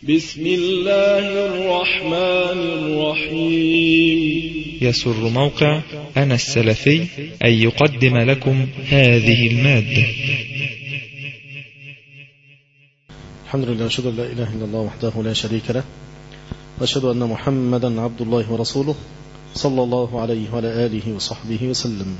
بسم الله الرحمن الرحيم يسر موقع أنا السلفي أن يقدم لكم هذه المادة الحمد لله أشهد أن لا إله إلا الله وحده لا شريك له وأشهد أن محمدا عبد الله ورسوله صلى الله عليه وعلى آله وصحبه وسلم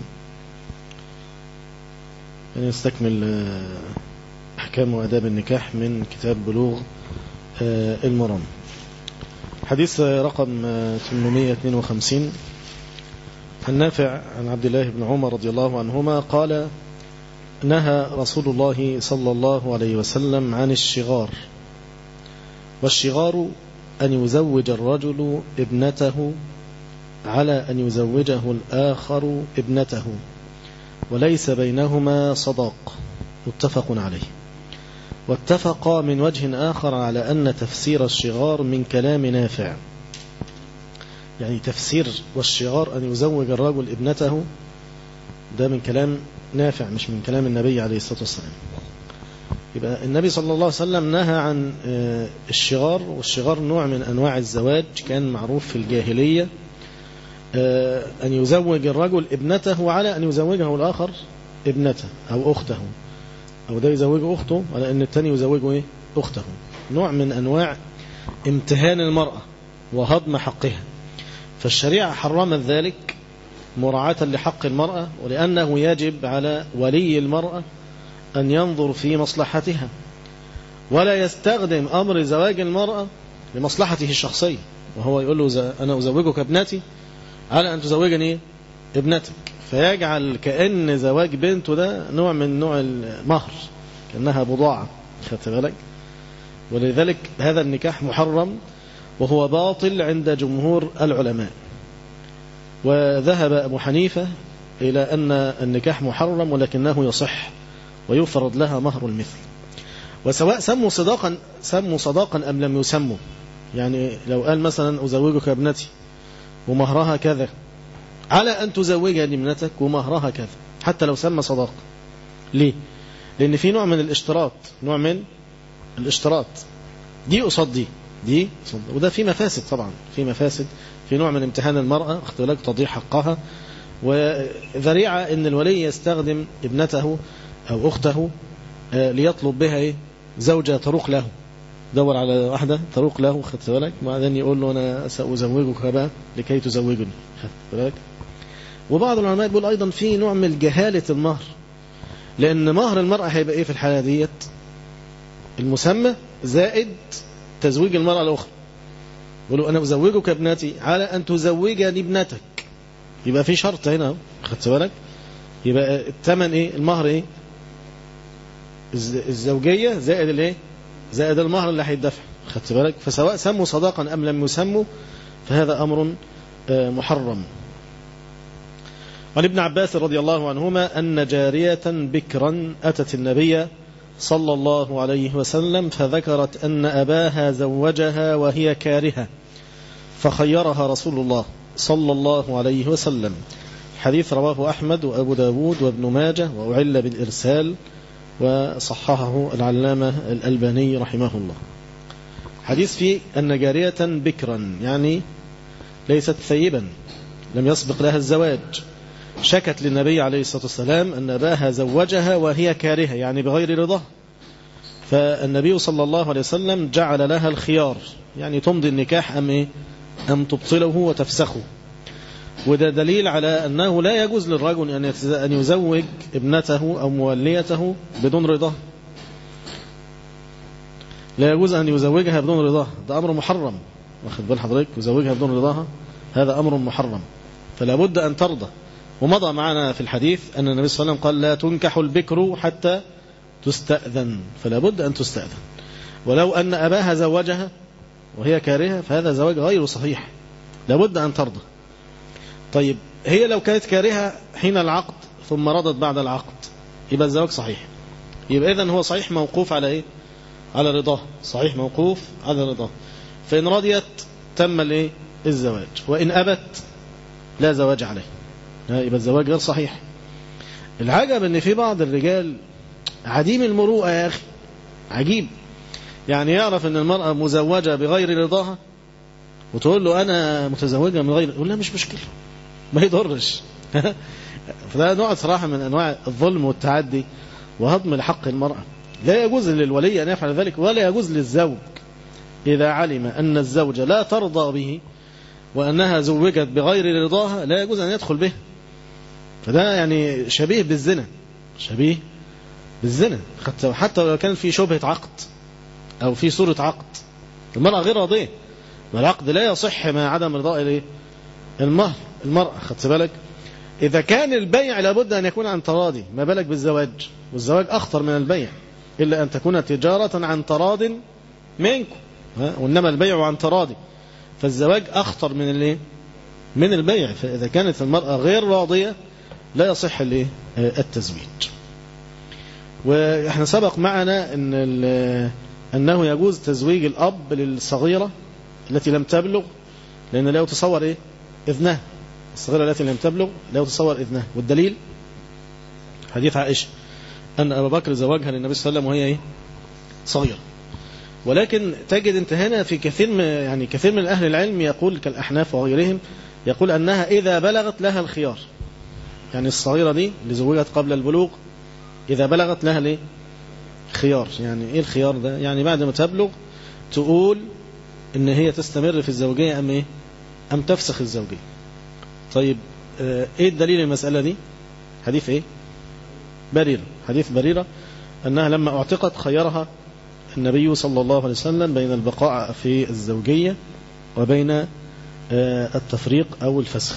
يعني نستكمل أحكام وأداب النكاح من كتاب بلوغ المرام حديث رقم 852 النافع عن عبد الله بن عمر رضي الله عنهما قال نهى رسول الله صلى الله عليه وسلم عن الشغار والشغار أن يزوج الرجل ابنته على أن يزوجه الآخر ابنته وليس بينهما صداق متفق عليه واتفق من وجه آخر على أن تفسير الشغار من كلام نافع يعني تفسير والشغار أن يزوج الرجل ابنته ده من كلام نافع مش من كلام النبي عليه الصلاة والسلام يبقى النبي صلى الله عليه وسلم نهى عن الشغار والشغار نوع من أنواع الزواج كان معروف في الجاهلية أن يزوج الرجل ابنته على أن يزوجه الآخر ابنته أو أخته أو ده يزوجه أخته على أن التاني يزوجه إيه؟ أخته نوع من أنواع امتهان المرأة وهضم حقها فالشريعة حرمت ذلك مراعاة لحق المرأة ولأنه يجب على ولي المرأة أن ينظر في مصلحتها ولا يستخدم أمر زواج المرأة لمصلحته الشخصية وهو يقول له أنا أزوجك ابنتي على أن تزوجني ابنتك فيجعل كأن زواج بنته ده نوع من نوع المهر كأنها بضاعة خدت بالك ولذلك هذا النكاح محرم وهو باطل عند جمهور العلماء وذهب أبو حنيفة إلى أن النكاح محرم ولكنه يصح ويفرض لها مهر المثل وسواء سموا صداقا سموا صداقا أم لم يسموا يعني لو قال مثلا أزوجك ابنتي ومهرها كذا على أن تزوجني ابنتك ومهرها كذا حتى لو سمى صداقة ليه؟ لأن في نوع من الاشتراط نوع من الاشتراط دي قصاد دي دي قصاد وده في مفاسد طبعا في مفاسد في نوع من امتحان المرأة اخت بالك تضيع حقها وذريعة ان الولي يستخدم ابنته او اخته ليطلب بها ايه زوجة تروق له دور على واحدة تروق له خدت بالك وبعدين يقول له انا سأزوجك بقى لكي تزوجني خدت بالك وبعض العلماء بيقول ايضا في نوع من جهالة المهر لان مهر المرأة هيبقى ايه في الحالة ديت المسمى زائد تزويج المرأة الاخرى يقولوا انا ازوجك ابنتي على ان تزوجني ابنتك يبقى في شرط هنا خدت بالك يبقى الثمن ايه المهر ايه الزوجية زائد الايه زائد المهر اللي هيدفع خدت بالك فسواء سموا صداقا ام لم يسموا فهذا امر محرم عن ابن عباس رضي الله عنهما أن جارية بكرا أتت النبي صلى الله عليه وسلم فذكرت أن أباها زوجها وهي كارهة فخيرها رسول الله صلى الله عليه وسلم حديث رواه أحمد وأبو داود وابن ماجة وأعل بالإرسال وصححه العلامة الألباني رحمه الله حديث فيه أن جارية بكرا يعني ليست ثيبا لم يسبق لها الزواج شكت للنبي عليه الصلاة والسلام أن أباها زوجها وهي كارهة يعني بغير رضاه فالنبي صلى الله عليه وسلم جعل لها الخيار يعني تمضي النكاح أم, إيه؟ أم تبطله وتفسخه وده دليل على أنه لا يجوز للرجل أن يزوج ابنته أو موليته بدون رضاه لا يجوز أن يزوجها بدون رضاه ده أمر محرم واخد بال حضرتك يزوجها بدون رضاها هذا أمر محرم فلا بد أن ترضى ومضى معنا في الحديث أن النبي صلى الله عليه وسلم قال لا تنكح البكر حتى تستأذن فلا بد أن تستأذن ولو أن أباها زوجها وهي كارهة فهذا زواج غير صحيح لابد أن ترضى طيب هي لو كانت كارهة حين العقد ثم رضت بعد العقد يبقى الزواج صحيح يبقى إذن هو صحيح موقوف على إيه على رضاه صحيح موقوف على رضاه فإن رضيت تم الإيه الزواج وإن أبت لا زواج عليه يبقى الزواج غير صحيح العجب ان في بعض الرجال عديم المروءة يا أخي عجيب يعني يعرف ان المرأة مزوجة بغير رضاها وتقول له انا متزوجة من غير يقول لا مش مشكلة ما يضرش فده نوع صراحة من انواع الظلم والتعدي وهضم لحق المرأة لا يجوز للولي ان يفعل ذلك ولا يجوز للزوج اذا علم ان الزوجة لا ترضى به وانها زوجت بغير رضاها لا يجوز ان يدخل به فده يعني شبيه بالزنا شبيه بالزنا حتى حتى لو كان في شبهة عقد أو في صورة عقد المرأة غير راضية والعقد لا يصح مع عدم رضاء الايه المهر المرأة خدت بالك إذا كان البيع لابد أن يكون عن تراضي ما بالك بالزواج والزواج أخطر من البيع إلا أن تكون تجارة عن تراض منكم وإنما البيع عن تراضي فالزواج أخطر من الايه من البيع فإذا كانت المرأة غير راضية لا يصح الايه التزويج واحنا سبق معنا ان انه يجوز تزويج الاب للصغيره التي لم تبلغ لان لا يتصور ايه اذنها الصغيره التي لم تبلغ لا يتصور اذنها والدليل حديث عائشه ان ابا بكر زوجها للنبي صلى الله عليه وسلم وهي ايه صغيره ولكن تجد انت هنا في كثير من يعني كثير من اهل العلم يقول كالاحناف وغيرهم يقول انها اذا بلغت لها الخيار يعني الصغيرة دي اللي زوجت قبل البلوغ إذا بلغت لها ليه خيار يعني إيه الخيار ده يعني بعد ما تبلغ تقول إن هي تستمر في الزوجية أم إيه أم تفسخ الزوجية طيب إيه الدليل المسألة دي حديث إيه بريرة حديث بريرة أنها لما اعتقت خيرها النبي صلى الله عليه وسلم بين البقاء في الزوجية وبين التفريق أو الفسخ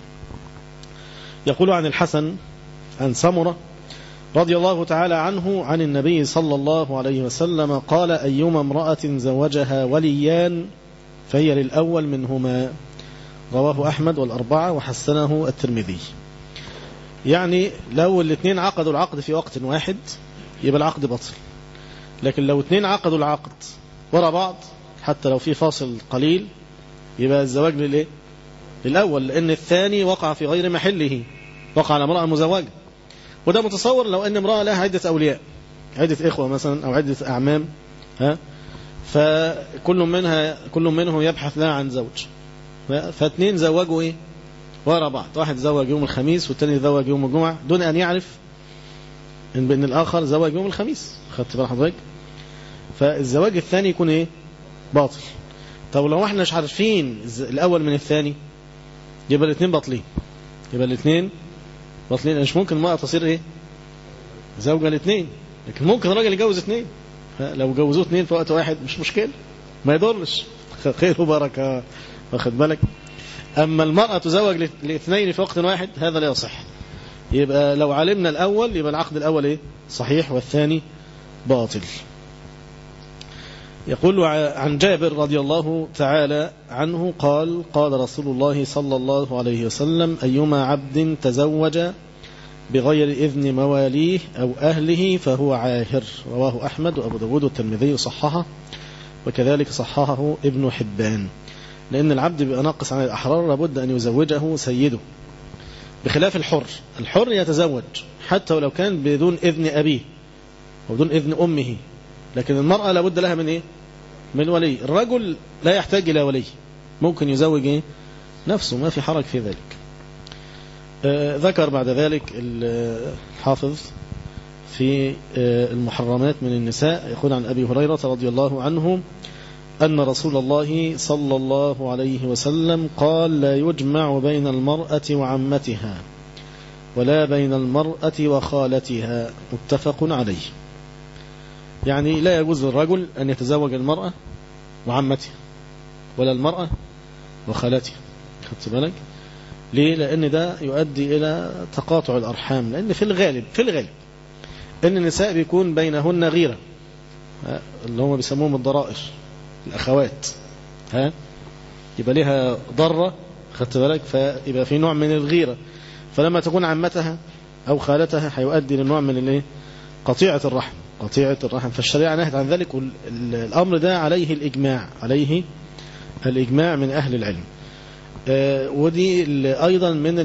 يقول عن الحسن عن سمرة رضي الله تعالى عنه عن النبي صلى الله عليه وسلم قال أيما امرأة زوجها وليان فهي للأول منهما رواه أحمد والأربعة وحسنه الترمذي يعني لو الاثنين عقدوا العقد في وقت واحد يبقى العقد بطل لكن لو اثنين عقدوا العقد ورا بعض حتى لو في فاصل قليل يبقى الزواج للايه للأول لأن الثاني وقع في غير محله وقع على امرأة مزوجة وده متصور لو أن امرأة لها عدة أولياء عدة إخوة مثلا أو عدة أعمام ها فكل منها كل منهم يبحث لها عن زوج فاثنين زوجوا إيه ورا بعض واحد زوج يوم الخميس والثاني زوج يوم الجمعة دون أن يعرف إن بأن الآخر زوج يوم الخميس خدت بال حضرتك فالزواج الثاني يكون إيه باطل طب لو احنا مش عارفين الأول من الثاني يبقى الاثنين باطلين يبقى الاثنين باطلين مش ممكن المرأة تصير ايه زوجة الاثنين لكن ممكن الراجل يجوز اثنين لو جوزوه اثنين في وقت واحد مش مشكلة ما يضرش خير وبركة واخد بالك أما المرأة تزوج لاثنين في وقت واحد هذا لا يصح يبقى لو علمنا الأول يبقى العقد الأول ايه صحيح والثاني باطل يقول عن جابر رضي الله تعالى عنه قال قال رسول الله صلى الله عليه وسلم أيما عبد تزوج بغير إذن مواليه أو أهله فهو عاهر رواه أحمد وأبو داود والترمذي صححه وكذلك صححه ابن حبان لأن العبد بيبقى ناقص عن الأحرار لابد أن يزوجه سيده بخلاف الحر الحر يتزوج حتى ولو كان بدون إذن أبيه وبدون إذن أمه لكن المرأة لابد لها من إيه من ولي الرجل لا يحتاج إلى ولي ممكن يزوج إيه؟ نفسه ما في حرج في ذلك آه ذكر بعد ذلك الحافظ في آه المحرمات من النساء يقول عن أبي هريرة رضي الله عنه أن رسول الله صلى الله عليه وسلم قال لا يجمع بين المرأة وعمتها ولا بين المرأة وخالتها متفق عليه يعني لا يجوز للرجل أن يتزوج المرأة وعمتها ولا المرأة وخالتها خدت بالك ليه لأن ده يؤدي إلى تقاطع الأرحام لأن في الغالب في الغالب أن النساء بيكون بينهن غيرة اللي هم بيسموهم الضرائر الأخوات ها يبقى لها ضرة خدت بالك فيبقى في نوع من الغيرة فلما تكون عمتها أو خالتها هيؤدي لنوع من الايه قطيعة الرحم قطيعة الرحم فالشريعة نهت عن ذلك والأمر ده عليه الإجماع عليه الإجماع من أهل العلم ودي أيضا من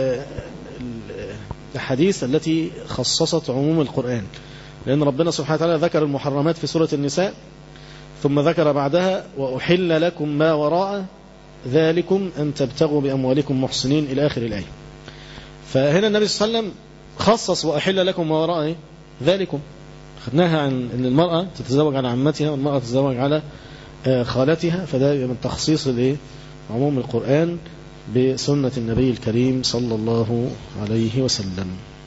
الحديث التي خصصت عموم القرآن لأن ربنا سبحانه وتعالى ذكر المحرمات في سورة النساء ثم ذكر بعدها وأحل لكم ما وراء ذلكم أن تبتغوا بأموالكم محسنين إلى آخر الآية فهنا النبي صلى الله عليه وسلم خصص وأحل لكم ما وراء ذلكم خدناها عن أن المرأة تتزوج على عمتها والمرأة تتزوج على خالتها فده من تخصيص عموم القرآن بسنة النبي الكريم صلى الله عليه وسلم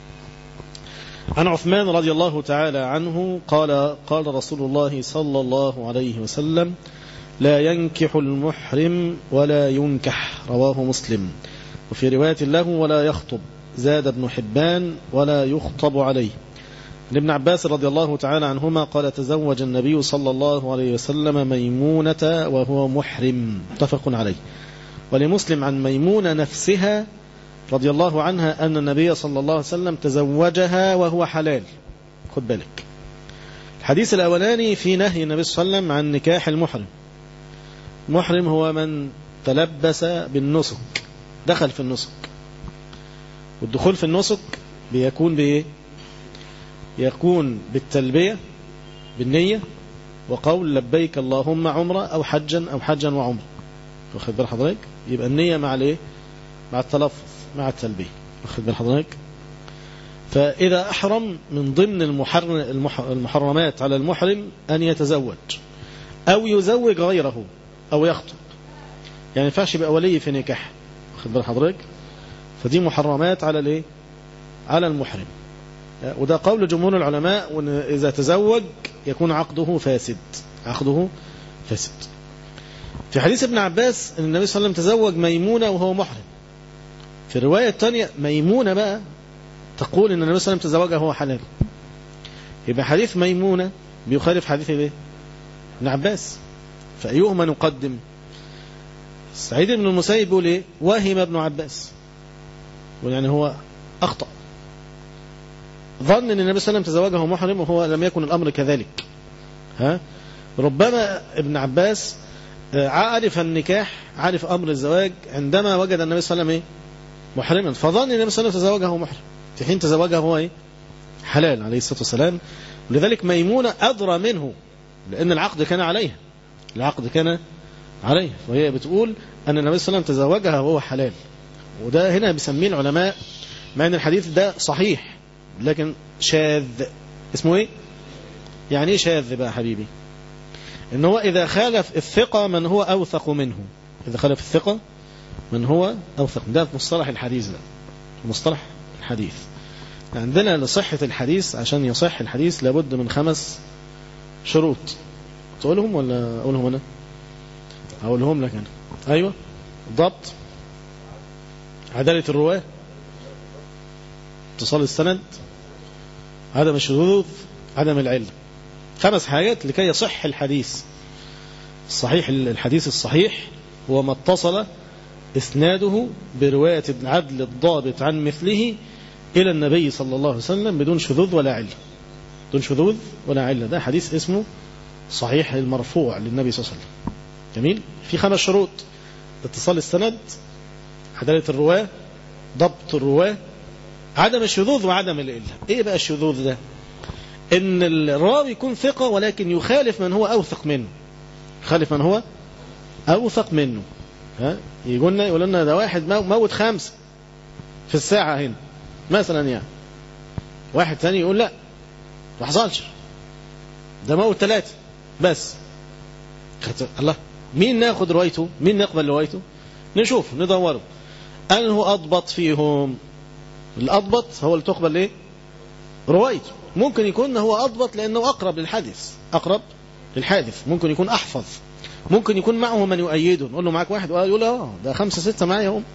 عن عثمان رضي الله تعالى عنه قال قال رسول الله صلى الله عليه وسلم لا ينكح المحرم ولا ينكح رواه مسلم وفي رواية له ولا يخطب زاد ابن حبان ولا يخطب عليه لابن عباس رضي الله تعالى عنهما قال تزوج النبي صلى الله عليه وسلم ميمونة وهو محرم متفق عليه ولمسلم عن ميمونة نفسها رضي الله عنها أن النبي صلى الله عليه وسلم تزوجها وهو حلال خد بالك الحديث الأولاني في نهي النبي صلى الله عليه وسلم عن نكاح المحرم المحرم هو من تلبس بالنسك دخل في النسك والدخول في النسك بيكون بإيه يكون بالتلبية بالنية وقول لبيك اللهم عمرة أو حجا أو حجا وعمرة واخد بال حضرتك يبقى النية مع الايه مع التلفظ مع التلبية واخد بال حضرتك فإذا أحرم من ضمن المحرم المحرمات على المحرم أن يتزوج أو يزوج غيره أو يخطب يعني ينفعش يبقى ولي في نكاح واخد بال حضرتك فدي محرمات على الايه على المحرم وده قول جمهور العلماء وان إذا تزوج يكون عقده فاسد عقده فاسد في حديث ابن عباس ان النبي صلى الله عليه وسلم تزوج ميمونة وهو محرم في الرواية الثانية ميمونة بقى تقول ان النبي صلى الله عليه وسلم تزوجها وهو حلال يبقى حديث ميمونة بيخالف حديث ايه ابن عباس فأيهما نقدم سعيد بن المسيب بيقول ايه وهم ابن عباس يعني هو أخطأ ظن ان النبي صلى الله عليه وسلم تزوجه محرم وهو لم يكن الأمر كذلك ها ربما ابن عباس عارف النكاح عارف أمر الزواج عندما وجد النبي صلى الله عليه وسلم محرما فظن النبي صلى الله عليه وسلم تزوجه محرم في حين تزوجه هو ايه حلال عليه الصلاة والسلام لذلك ميمونة أدرى منه لأن العقد كان عليها العقد كان عليها وهي بتقول أن النبي صلى الله عليه وسلم تزوجها وهو حلال وده هنا بيسميه العلماء مع أن الحديث ده صحيح لكن شاذ اسمه ايه يعني ايه شاذ بقى حبيبي ان هو اذا خالف الثقة من هو اوثق منه اذا خالف الثقة من هو اوثق ده في مصطلح الحديث ده مصطلح الحديث عندنا لصحة الحديث عشان يصح الحديث لابد من خمس شروط تقولهم ولا اقولهم انا اقولهم لك انا ايوه ضبط عدالة الرواة اتصال السند عدم الشذوذ عدم العلم خمس حاجات لكي يصح الحديث الصحيح الحديث الصحيح هو ما اتصل اسناده برواية العدل الضابط عن مثله إلى النبي صلى الله عليه وسلم بدون شذوذ ولا علة بدون شذوذ ولا علة ده حديث اسمه صحيح المرفوع للنبي صلى الله عليه وسلم جميل في خمس شروط اتصال السند عدالة الرواة ضبط الرواة عدم الشذوذ وعدم الإله ايه بقى الشذوذ ده ان الراوي يكون ثقة ولكن يخالف من هو اوثق منه يخالف من هو اوثق منه ها يقولنا يقول لنا ده واحد موت خمسة في الساعة هنا مثلا يعني واحد ثاني يقول لا ما حصلش ده موت ثلاثة بس الله مين ناخد روايته مين نقبل روايته نشوف ندوره أنه أضبط فيهم الأضبط هو اللي تقبل ايه روايته ممكن يكون هو أضبط لأنه أقرب للحادث أقرب للحادث ممكن يكون أحفظ ممكن يكون معه من يؤيده نقول له معك واحد يقول اه ده خمسة ستة معايا هم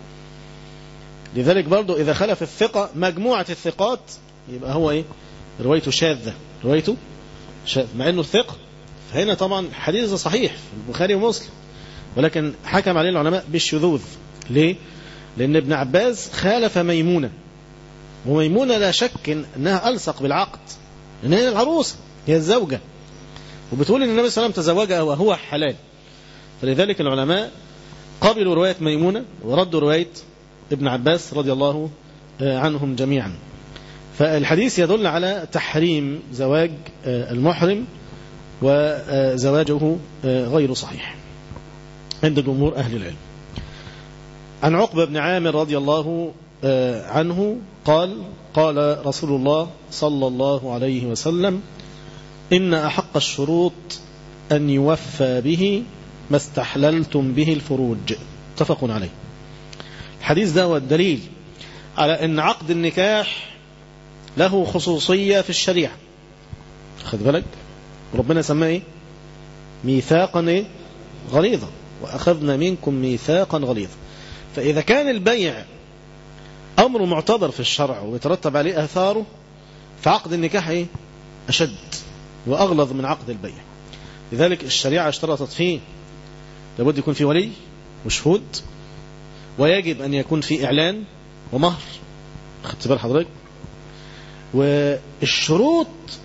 لذلك برضه إذا خلف الثقة مجموعة الثقات يبقى هو إيه روايته شاذة روايته شاذ مع إنه الثقة فهنا طبعا الحديث صحيح في البخاري ومسلم ولكن حكم عليه العلماء بالشذوذ ليه؟ لأن ابن عباس خالف ميمونة وميمونة لا شك أنها ألصق بالعقد لأن هي العروسة هي الزوجة وبتقول أن النبي صلى الله عليه وسلم تزوجها وهو حلال فلذلك العلماء قبلوا رواية ميمونة وردوا رواية ابن عباس رضي الله عنهم جميعا فالحديث يدل على تحريم زواج المحرم وزواجه غير صحيح عند جمهور أهل العلم عن عقبة بن عامر رضي الله عنه قال قال رسول الله صلى الله عليه وسلم إن أحق الشروط أن يوفى به ما استحللتم به الفروج اتفق عليه الحديث ده هو الدليل على أن عقد النكاح له خصوصية في الشريعة خد بالك ربنا سماه ايه ميثاقا ايه غليظا وأخذنا منكم ميثاقا غليظا فإذا كان البيع أمر معتبر في الشرع ويترتب عليه آثاره فعقد النكاح ايه أشد وأغلظ من عقد البيع لذلك الشريعة اشترطت فيه لابد يكون في ولي وشهود ويجب أن يكون في إعلان ومهر خدت بال حضرتك والشروط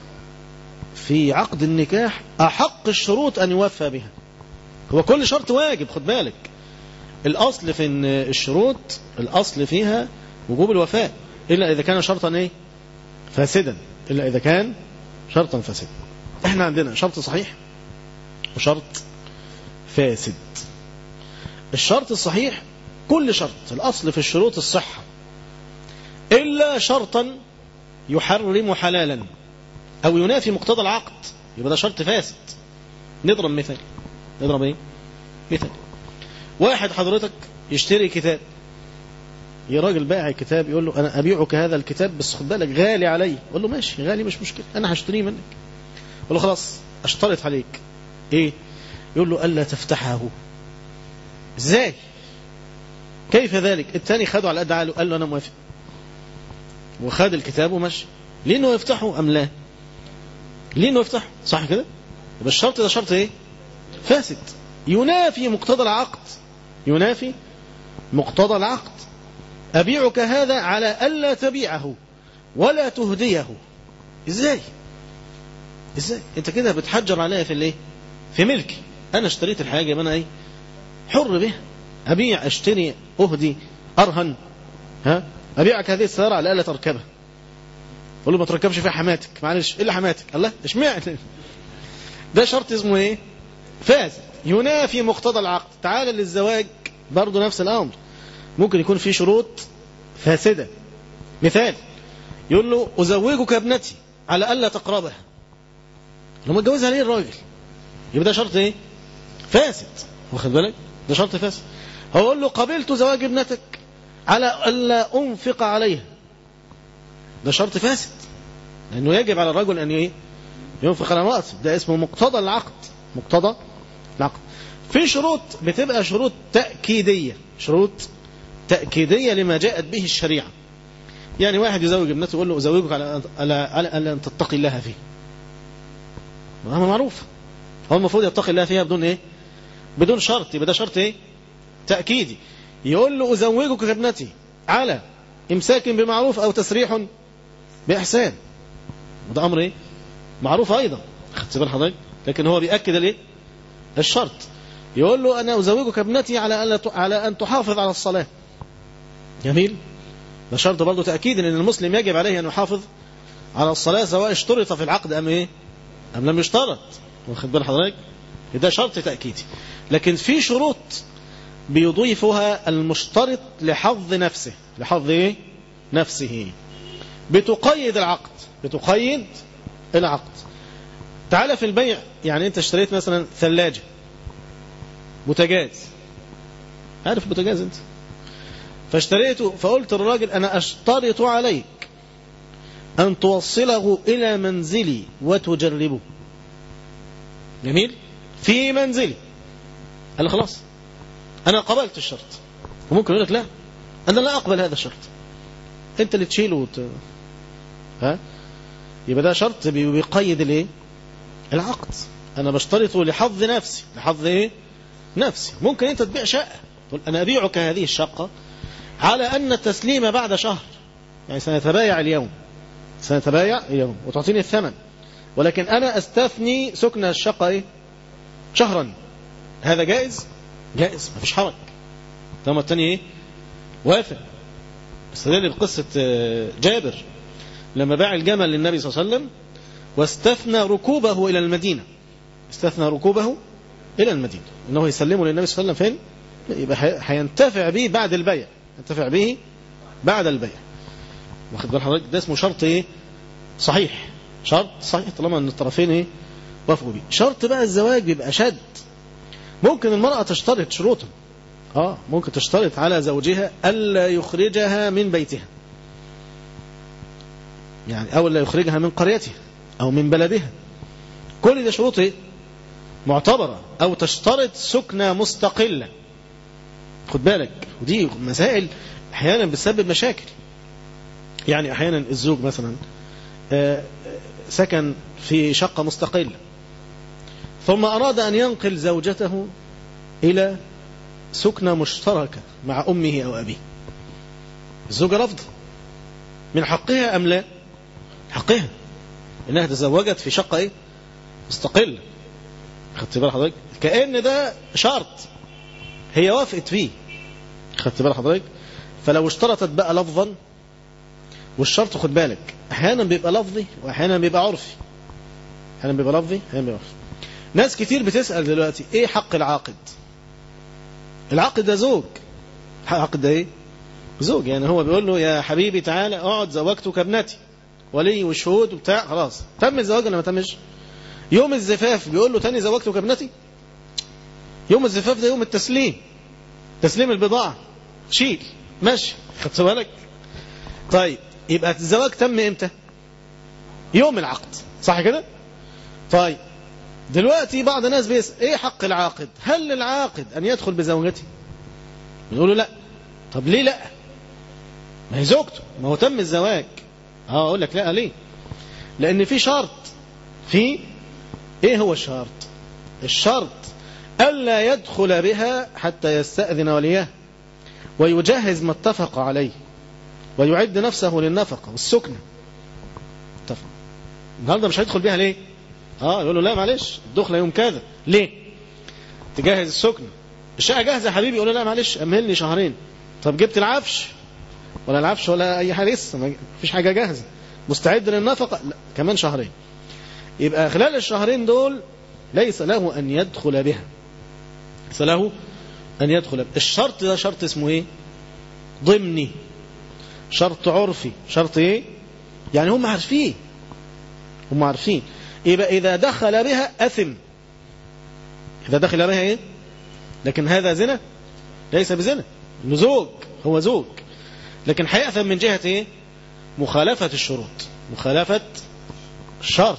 في عقد النكاح أحق الشروط أن يوفى بها هو كل شرط واجب خد بالك الأصل في إن الشروط الأصل فيها وجوب الوفاء إلا إذا كان شرطا إيه فاسدا إلا إذا كان شرطا فاسدا إحنا عندنا شرط صحيح وشرط فاسد الشرط الصحيح كل شرط الأصل في الشروط الصحة إلا شرطا يحرم حلالا أو ينافي مقتضى العقد يبقى ده شرط فاسد نضرب مثال نضرب ايه مثال واحد حضرتك يشتري كتاب يا راجل بائع الكتاب يقول له انا ابيعك هذا الكتاب بس خد بالك غالي علي يقول له ماشي غالي مش مشكله انا هشتريه منك يقول له خلاص اشترط عليك ايه يقول له الا تفتحه ازاي كيف ذلك الثاني خده على قد عقله قال له انا موافق وخد الكتاب ومشي ليه انه يفتحه ام لا ليه انه يفتحه صح كده يبقى الشرط ده شرط ايه فاسد ينافي مقتضى العقد ينافي مقتضى العقد أبيعك هذا على ألا تبيعه ولا تهديه إزاي إزاي أنت كده بتحجر عليا في الإيه في ملكي أنا اشتريت الحاجة يبقى أنا إيه حر بها أبيع أشتري أهدي أرهن ها أبيعك هذه السيارة على ألا تركبها قول له ما تركبش فيها حماتك معلش إيه اللي حماتك الله اشمعنى ده شرط اسمه إيه فاسد ينافي مقتضى العقد تعالى للزواج برضه نفس الأمر ممكن يكون في شروط فاسدة مثال يقول له أزوجك ابنتي على ألا تقربها لما اتجوزها ليه الراجل يبقى ده شرط ايه فاسد واخد بالك ده شرط فاسد هقول له قبلت زواج ابنتك على ألا أنفق عليها ده شرط فاسد لأنه يجب على الرجل أن ايه ينفق على امرأته ده اسمه مقتضى العقد مقتضى العقد في شروط بتبقى شروط تأكيدية شروط تأكيدية لما جاءت به الشريعة يعني واحد يزوج ابنته يقول له أزوجك على على على أن تتقي الله فيه ما معروف هو المفروض يتقي الله فيها بدون ايه بدون شرط يبقى ده شرط ايه تأكيدي يقول له أزوجك ابنتي على إمساك بمعروف أو تسريح بإحسان وده أمر ايه معروف أيضا خدت بال حضرتك لكن هو بيأكد الايه الشرط يقول له أنا أزوجك ابنتي على أن على أن تحافظ على الصلاة جميل ده شرط برضه تأكيد أن المسلم يجب عليه أن يحافظ على الصلاة سواء اشترط في العقد أم إيه أم لم يشترط واخد بال حضرتك ده شرط تأكيدي لكن في شروط بيضيفها المشترط لحظ نفسه لحظ إيه نفسه بتقيد العقد بتقيد العقد تعالى في البيع يعني انت اشتريت مثلا ثلاجة بوتاجاز عارف بوتاجاز انت فاشتريته فقلت للراجل انا اشترط عليك ان توصله الى منزلي وتجربه جميل في منزلي قال خلاص انا قبلت الشرط وممكن يقول لك لا انا لا اقبل هذا الشرط انت اللي تشيله وت... ها يبقى ده شرط بيقيد الايه العقد انا بشترط لحظ نفسي لحظ ايه نفسي ممكن انت تبيع شقه تقول انا ابيعك هذه الشقه على ان التسليم بعد شهر يعني سنتبايع اليوم سنتبايع اليوم وتعطيني الثمن ولكن انا استثني سكن الشقه ايه شهرا هذا جائز جائز ما فيش حرج طالما الثاني ايه وافق استدل بقصه جابر لما باع الجمل للنبي صلى الله عليه وسلم واستثنى ركوبه إلى المدينة استثنى ركوبه إلى المدينة إنه يسلمه للنبي صلى الله عليه وسلم فين يبقى هي- هينتفع به بعد البيع ينتفع به بعد البيع واخد بال حضرتك ده اسمه شرط ايه صحيح شرط صحيح طالما ان الطرفين ايه وافقوا بيه شرط بقى الزواج بيبقى شد ممكن المرأة تشترط شروطا اه ممكن تشترط على زوجها ألا يخرجها من بيتها يعني أو لا يخرجها من قريتها أو من بلدها كل ده شروط ايه معتبرة أو تشترط سكنة مستقلة خد بالك ودي مسائل أحيانا بتسبب مشاكل يعني أحيانا الزوج مثلا آه، سكن في شقة مستقلة ثم أراد أن ينقل زوجته إلى سكنة مشتركة مع أمه أو أبيه الزوجة رفض من حقها أم لا حقها إنها تزوجت في شقة إيه؟ مستقلة خدت بال حضرتك كأن ده شرط هي وافقت فيه خدت بال حضرتك فلو اشترطت بقى لفظا والشرط خد بالك احيانا بيبقى لفظي واحيانا بيبقى عرفي احيانا بيبقى لفظي احيانا بيبقى عرفي ناس كتير بتسأل دلوقتي ايه حق العاقد العقد ده زوج العقد ده ايه زوج يعني هو بيقول له يا حبيبي تعالى اقعد زوجتك ابنتي ولي وشهود وبتاع خلاص تم الزواج ولا ما تمش يوم الزفاف بيقول له تاني زوجتك ابنتي يوم الزفاف ده يوم التسليم تسليم البضاعة شيل ماشي خدت بالك طيب يبقى الزواج تم امتى يوم العقد صح كده طيب دلوقتي بعض الناس بيسأل ايه حق العاقد هل للعاقد ان يدخل بزوجته يقول له لا طب ليه لا ما هي زوجته ما هو تم الزواج اه اقول لك لا ليه لان في شرط في ايه هو الشرط الشرط الا يدخل بها حتى يستأذن وليه ويجهز ما اتفق عليه ويعد نفسه للنفقة والسكنة اتفق النهارده مش هيدخل بيها ليه اه يقول له لا معلش الدخله يوم كذا ليه تجهز السكنة الشقة جاهزة يا حبيبي يقول له لا معلش أمهلني شهرين طب جبت العفش ولا العفش ولا أي حاجة لسه ما فيش حاجة جاهزة مستعد للنفقة لا كمان شهرين يبقى خلال الشهرين دول ليس له أن يدخل بها ليس له أن يدخل بها الشرط ده شرط اسمه إيه ضمني شرط عرفي شرط إيه يعني هم عارفين هم عارفين يبقى إذا دخل بها أثم إذا دخل بها إيه لكن هذا زنا ليس بزنا إنه زوج هو زوج لكن هيأثم من جهة إيه مخالفة الشروط مخالفة الشرط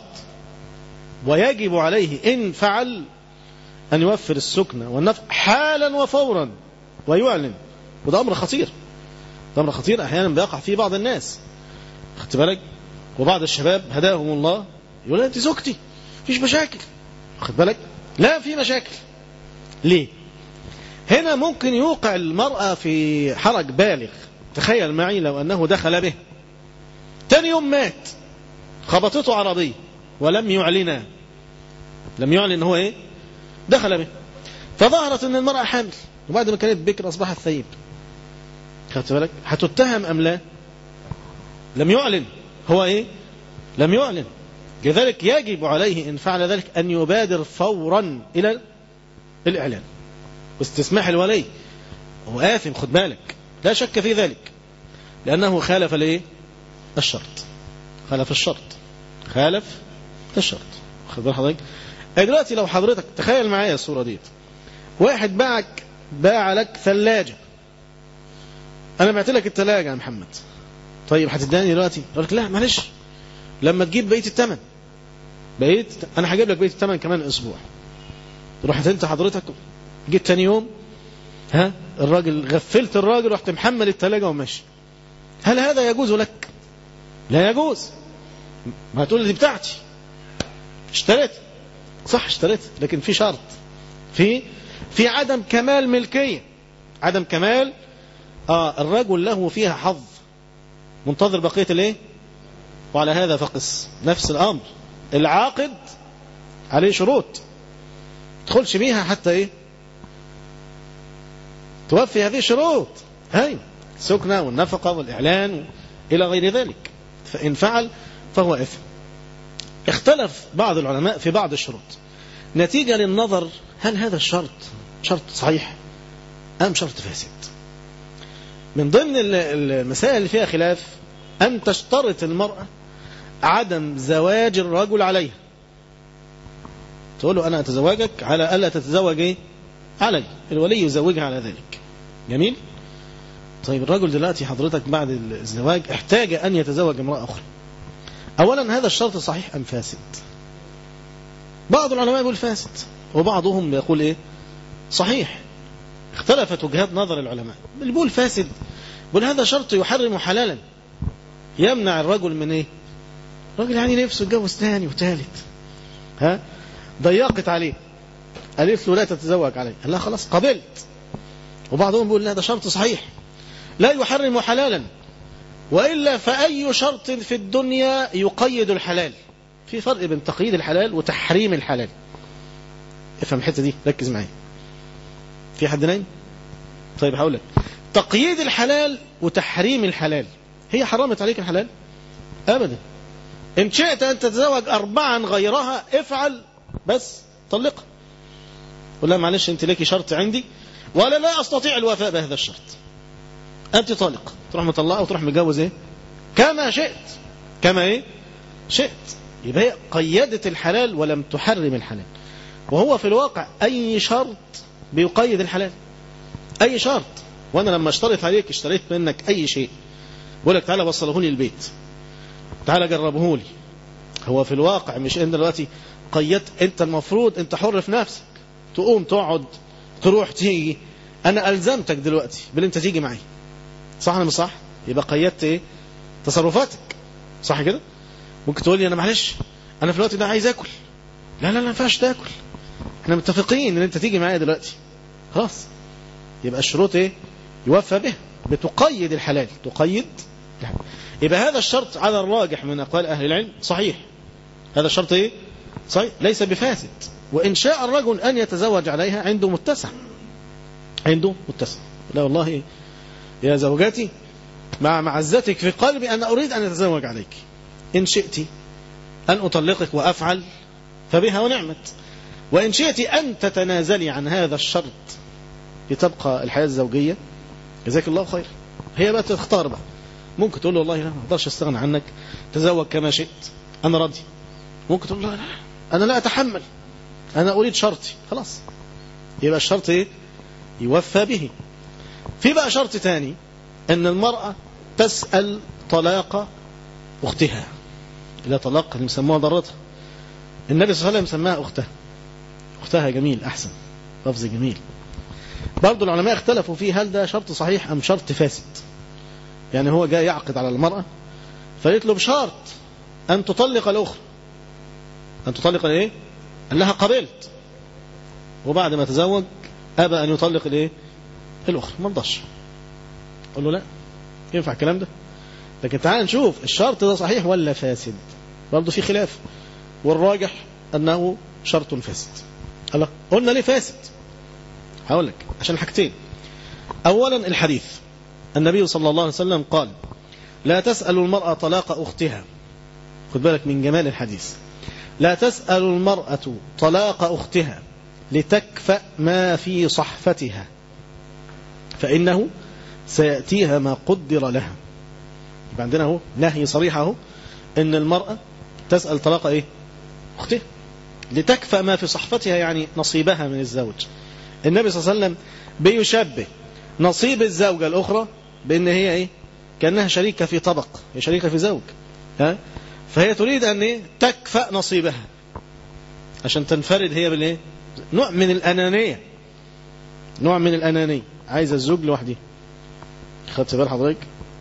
ويجب عليه إن فعل أن يوفر السكنة والنفع حالا وفورا ويعلن وده أمر خطير ده أمر خطير أحيانا بيقع فيه بعض الناس خدت بالك وبعض الشباب هداهم الله يقول أنت زوجتي مفيش مشاكل خد بالك لا في مشاكل ليه هنا ممكن يوقع المرأة في حرج بالغ تخيل معي لو أنه دخل به تاني يوم مات خبطته عربية ولم يعلن لم يعلن هو ايه دخل به فظهرت ان المرأة حامل وبعد ما كانت بكر اصبحت ثيب خدت بالك هتتهم ام لا لم يعلن هو ايه لم يعلن لذلك يجب عليه ان فعل ذلك ان يبادر فورا الى الاعلان واستسماح الولي هو آثم خد بالك لا شك في ذلك لأنه خالف الايه الشرط خالف الشرط خالف الشرط خد بال حضرتك دلوقتي لو حضرتك تخيل معايا الصورة ديت واحد باعك باع لك ثلاجة أنا بعت لك الثلاجة يا محمد طيب هتداني دلوقتي يقول لك لا معلش لما تجيب بقية الثمن بقيت أنا هجيب لك بقية الثمن كمان أسبوع رحت أنت حضرتك جيت تاني يوم ها الراجل غفلت الراجل رحت محمل الثلاجة وماشي هل هذا يجوز لك لا يجوز ما هتقول دي بتاعتي اشتريت صح اشتريت لكن في شرط في في عدم كمال ملكية عدم كمال اه الرجل له فيها حظ منتظر بقية الايه وعلى هذا فقس نفس الامر العاقد عليه شروط تدخلش بيها حتى ايه توفي هذه الشروط هاي السكنة والنفقة والإعلان إلى غير ذلك فإن فعل فهو إثم اختلف بعض العلماء في بعض الشروط نتيجة للنظر هل هذا الشرط شرط صحيح أم شرط فاسد من ضمن ال- المسائل اللي فيها خلاف أن تشترط المرأة عدم زواج الرجل عليها تقول له أنا أتزوجك على ألا تتزوج إيه؟ علي الولي يزوجها على ذلك جميل طيب الرجل دلوقتي حضرتك بعد الزواج احتاج أن يتزوج امرأة أخرى أولا هذا الشرط صحيح أم فاسد بعض العلماء يقول فاسد وبعضهم يقول إيه صحيح اختلفت وجهات نظر العلماء اللي بيقول فاسد بيقول هذا شرط يحرم حلالا يمنع الرجل من ايه الراجل يعني نفسه يتجوز ثاني وثالث ها ضيقت عليه قالت له لا تتزوج عليه قال لها خلاص قبلت وبعضهم بيقول لا ده شرط صحيح لا يحرم حلالا وإلا فأي شرط في الدنيا يقيد الحلال في فرق بين تقييد الحلال وتحريم الحلال افهم الحتة دي ركز معايا في حد نايم طيب هقول لك تقييد الحلال وتحريم الحلال هي حرمت عليك الحلال ابدا ان شئت ان تتزوج اربعا غيرها افعل بس طلقها قول لها معلش انت ليكي شرط عندي ولا لا استطيع الوفاء بهذا الشرط انت طالق تروح مطلقه وتروح متجوز ايه كما شئت كما ايه شئت يبقى هي قيدت الحلال ولم تحرم الحلال وهو في الواقع اي شرط بيقيد الحلال اي شرط وانا لما اشترط عليك اشتريت منك اي شيء بقول لك تعالى وصله لي البيت تعالى جربه لي هو في الواقع مش ان دلوقتي قيدت انت المفروض انت حر في نفسك تقوم تقعد تروح تيجي انا الزمتك دلوقتي باللي انت تيجي معي صح ولا مش صح يبقى قيدت ايه تصرفاتك صح كده ممكن تقول لي انا معلش انا في الوقت ده عايز اكل لا لا لا ما ينفعش تاكل احنا متفقين ان انت تيجي معايا دلوقتي خلاص يبقى الشروط ايه يوفى بها بتقيد الحلال تقيد الحلال. يبقى هذا الشرط على الراجح من اقوال اهل العلم صحيح هذا الشرط ايه صحيح ليس بفاسد وان شاء الرجل ان يتزوج عليها عنده متسع عنده متسع لا والله يا زوجاتي مع معزتك في قلبي انا اريد ان اتزوج عليك ان شئت ان اطلقك وافعل فبها ونعمت وإن شئت أن تتنازلي عن هذا الشرط لتبقى الحياة الزوجية جزاك الله خير هي بقى تختار بقى ممكن تقول له والله لا ما اقدرش استغنى عنك تزوج كما شئت أنا راضي ممكن تقول له لا أنا لا أتحمل أنا أريد شرطي خلاص يبقى الشرط إيه يوفى به في بقى شرط تاني أن المرأة تسأل طلاق أختها إلى طلاق اللي مسموها ضرتها النبي صلى الله عليه وسلم سماها أختها أختها جميل أحسن لفظ جميل برضو العلماء اختلفوا فيه هل ده شرط صحيح أم شرط فاسد يعني هو جاي يعقد على المرأة فقالت له بشرط أن تطلق الأخرى أن تطلق الإيه قال لها قبلت وبعد ما تزوج أبى أن يطلق الإيه الأخرى ما رضاش قال له لا ينفع الكلام ده لكن تعال نشوف الشرط ده صحيح ولا فاسد برضه في خلاف والراجح أنه شرط فاسد الله قلنا ليه فاسد هقول لك عشان حاجتين أولا الحديث النبي صلى الله عليه وسلم قال لا تسأل المرأة طلاق أختها خد بالك من جمال الحديث لا تسأل المرأة طلاق أختها لتكفأ ما في صحفتها فإنه سيأتيها ما قدر لها يبقى عندنا اهو نهي صريح اهو ان المرأة تسأل طلاق ايه اختها لتكفى ما في صحفتها يعني نصيبها من الزوج النبي صلى الله عليه وسلم بيشبه نصيب الزوجة الأخرى بأن هي إيه كأنها شريكة في طبق هي شريكة في زوج ها فهي تريد أن إيه تكفأ نصيبها عشان تنفرد هي بالإيه نوع من الأنانية نوع من الأنانية عايزة الزوج لوحده خدت بال حضرتك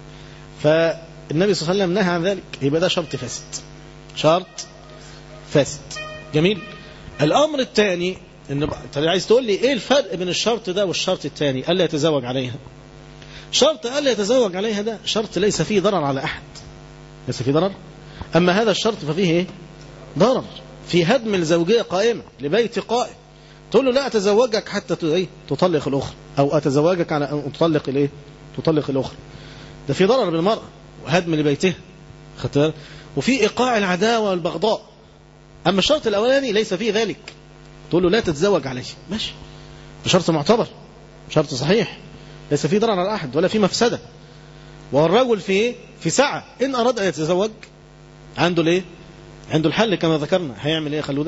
فالنبي صلى الله عليه وسلم نهى عن ذلك يبقى ده شرط فاسد شرط فاسد جميل الأمر الثاني ان انت عايز تقول لي ايه الفرق بين الشرط ده والشرط الثاني الا يتزوج عليها شرط الا يتزوج عليها ده شرط ليس فيه ضرر على احد ليس فيه ضرر اما هذا الشرط ففيه ايه ضرر في هدم الزوجيه قائمه لبيت قائم تقول له لا اتزوجك حتى ايه تطلق الاخرى او اتزوجك على ان تطلق الايه تطلق الاخرى ده في ضرر بالمراه وهدم لبيتها خدت بالك وفي ايقاع العداوه والبغضاء اما الشرط الاولاني ليس فيه ذلك تقول له لا تتزوج عليه ماشي بشرط معتبر شرط صحيح ليس في ضرر على احد ولا في مفسده والرجل في ايه في سعه ان اراد ان يتزوج عنده الايه عنده الحل كما ذكرنا هيعمل ايه يا خلوده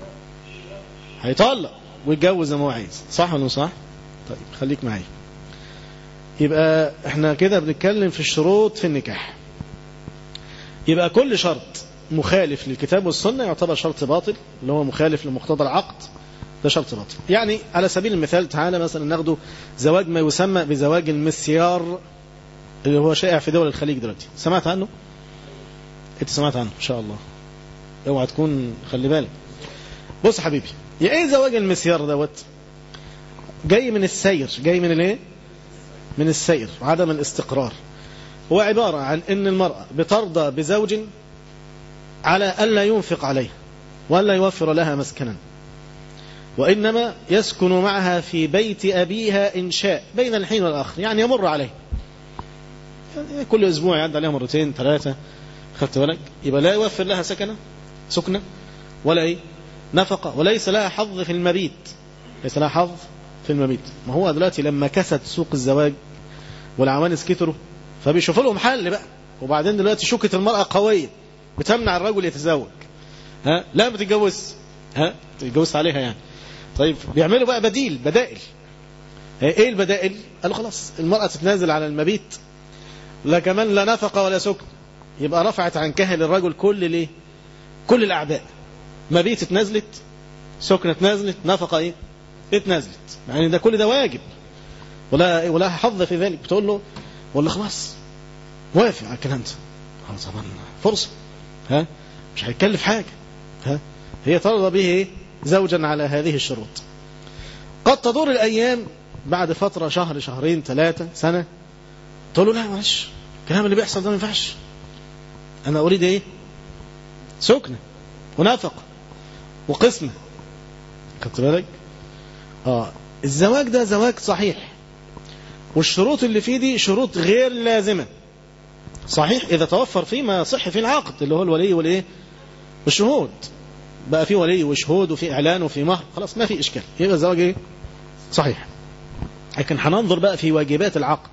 هيطلق ويتجوز زي ما هو عايز صح ولا مش صح طيب خليك معايا يبقى احنا كده بنتكلم في الشروط في النكاح يبقى كل شرط مخالف للكتاب والسنة يعتبر شرط باطل اللي هو مخالف لمقتضى العقد ده شرط باطل يعني على سبيل المثال تعالى مثلا ناخده زواج ما يسمى بزواج المسيار اللي هو شائع في دول الخليج دلوقتي سمعت عنه انت سمعت عنه ان شاء الله اوعى تكون خلي بالك بص يا حبيبي يا ايه زواج المسيار دوت جاي من السير جاي من الايه من السير عدم الاستقرار هو عبارة عن ان المرأة بترضى بزوج على ألا ينفق عليها وألا يوفر لها مسكنا وإنما يسكن معها في بيت أبيها إن شاء بين الحين والآخر يعني يمر عليه يعني كل أسبوع يعد عليها مرتين ثلاثة خدت بالك يبقى لا يوفر لها سكنة سكنة ولا إيه نفقة وليس لها حظ في المبيت ليس لها حظ في المبيت ما هو دلوقتي لما كست سوق الزواج والعوانس كتروا فبيشوفوا لهم حل بقى وبعدين دلوقتي شوكة المرأة قوية بتمنع الرجل يتزوج ها لا ما تتجوز ها تتجوز عليها يعني طيب بيعملوا بقى بديل بدائل ايه البدائل قالوا خلاص المرأة تتنازل على المبيت لا كمان لا نفقة ولا سكن يبقى رفعت عن كهل الرجل كل ليه كل الأعباء مبيت اتنازلت سكنة اتنازلت نفقة ايه اتنازلت يعني ده كل ده واجب ولا ولا حظ في ذلك بتقول له ولا خلاص وافق على الكلام ده خلاص طبعا فرصة ها مش هيكلف حاجة ها هي ترضى به ايه زوجا على هذه الشروط قد تدور الأيام بعد فترة شهر شهرين ثلاثة سنة تقول له لا معلش الكلام اللي بيحصل ده ما ينفعش أنا أريد إيه سكنة ونفقة وقسمة خدت بالك آه الزواج ده زواج صحيح والشروط اللي فيه دي شروط غير لازمة صحيح إذا توفر فيه ما يصح فيه العقد اللي هو الولي والإيه والشهود بقى في ولي وشهود وفي إعلان وفي مهر خلاص ما في إشكال يبقى الزواج إيه صحيح لكن هننظر بقى في واجبات العقد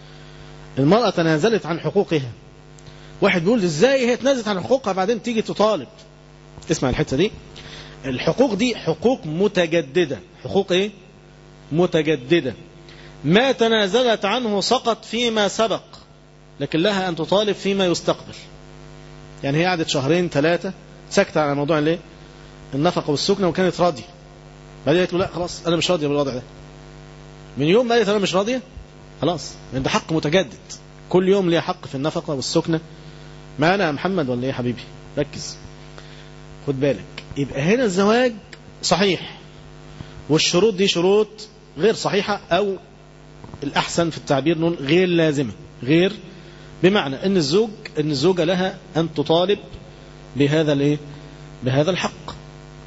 المرأة تنازلت عن حقوقها واحد بيقول ازاي هي تنازلت عن حقوقها بعدين تيجي تطالب اسمع الحتة دي الحقوق دي حقوق متجددة حقوق ايه متجددة ما تنازلت عنه سقط فيما سبق لكن لها أن تطالب فيما يستقبل يعني هي قعدت شهرين ثلاثة سكت على موضوع الايه النفقة والسكنة وكانت راضية بعدين قالت له لا خلاص أنا مش راضية بالوضع ده من يوم ما قالت أنا مش راضية خلاص لأن ده حق متجدد كل يوم ليه حق في النفقة والسكنة معانا يا محمد ولا ايه يا حبيبي ركز خد بالك يبقى هنا الزواج صحيح والشروط دي شروط غير صحيحة أو الأحسن في التعبير نقول غير لازمة غير بمعنى أن الزوج أن الزوجة لها أن تطالب بهذا الايه بهذا الحق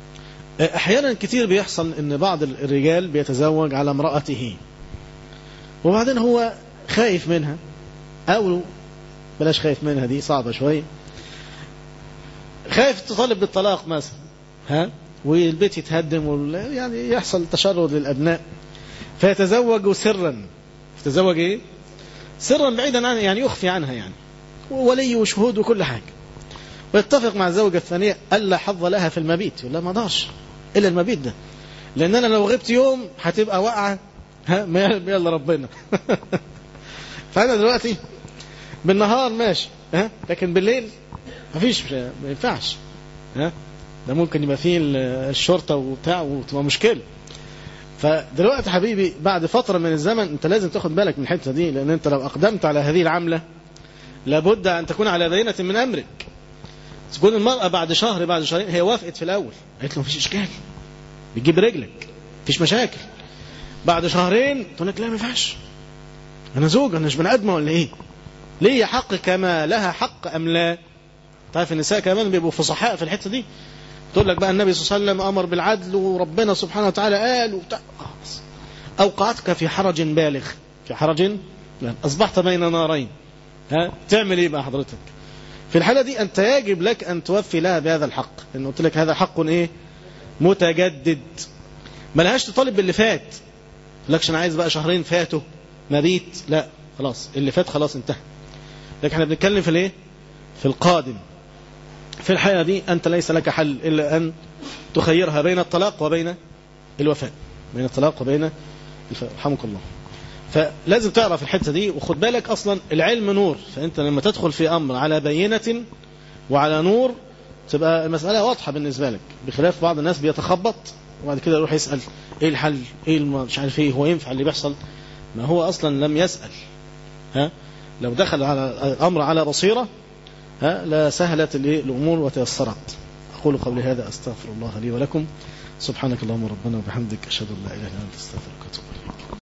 أحيانا كتير بيحصل أن بعض الرجال بيتزوج على امرأته وبعدين هو خايف منها أو بلاش خايف منها دي صعبة شوية خايف تطالب بالطلاق مثلا ها والبيت يتهدم وال... يعني يحصل تشرد للأبناء فيتزوج سرا يتزوج ايه سرا بعيدا عنها يعني يخفي عنها يعني ولي وشهود وكل حاجة ويتفق مع الزوجة الثانية ألا حظ لها في المبيت يقول لها ما ضاش إلا المبيت ده لأن أنا لو غبت يوم هتبقى واقعة ها ما يلا ربنا فأنا دلوقتي بالنهار ماشي ها لكن بالليل مفيش ما ينفعش ها ده ممكن يبقى فيه الشرطة وبتاع وتبقى مشكلة فدلوقتي حبيبي بعد فترة من الزمن انت لازم تاخد بالك من الحتة دي لان انت لو اقدمت على هذه العملة لابد ان تكون على بينة من امرك تكون المرأة بعد شهر بعد شهرين هي وافقت في الاول قالت له مفيش اشكال بتجيب رجلك مفيش مشاكل بعد شهرين تقول لك لا ما ينفعش انا زوج انا مش بني ادم ولا ايه ليه حق كما لها حق ام لا تعرف النساء كمان بيبقوا فصحاء في الحته دي تقول لك بقى النبي صلى الله عليه وسلم امر بالعدل وربنا سبحانه وتعالى قال وبتاع اوقعتك في حرج بالغ في حرج لا. اصبحت بين نارين ها تعمل ايه بقى حضرتك في الحاله دي انت يجب لك ان توفي لها بهذا الحق لان قلت لك هذا حق ايه متجدد ملهاش تطالب باللي فات لكش انا عايز بقى شهرين فاتوا مبيت لا خلاص اللي فات خلاص انتهى لكن احنا بنتكلم في الايه في القادم في الحياة دي أنت ليس لك حل إلا أن تخيرها بين الطلاق وبين الوفاء بين الطلاق وبين الوفاء رحمك الله فلازم تعرف الحتة دي وخد بالك أصلا العلم نور فأنت لما تدخل في أمر على بينة وعلى نور تبقى المسألة واضحة بالنسبة لك بخلاف بعض الناس بيتخبط وبعد كده يروح يسأل ايه الحل ايه الم... مش عارف ايه هو ينفع اللي بيحصل ما هو اصلا لم يسأل ها لو دخل على الامر على بصيرة ها لا سهلت الامور وتيسرت اقول قبل هذا استغفر الله لي ولكم سبحانك اللهم ربنا وبحمدك اشهد ان لا اله الا انت استغفرك واتوب اليك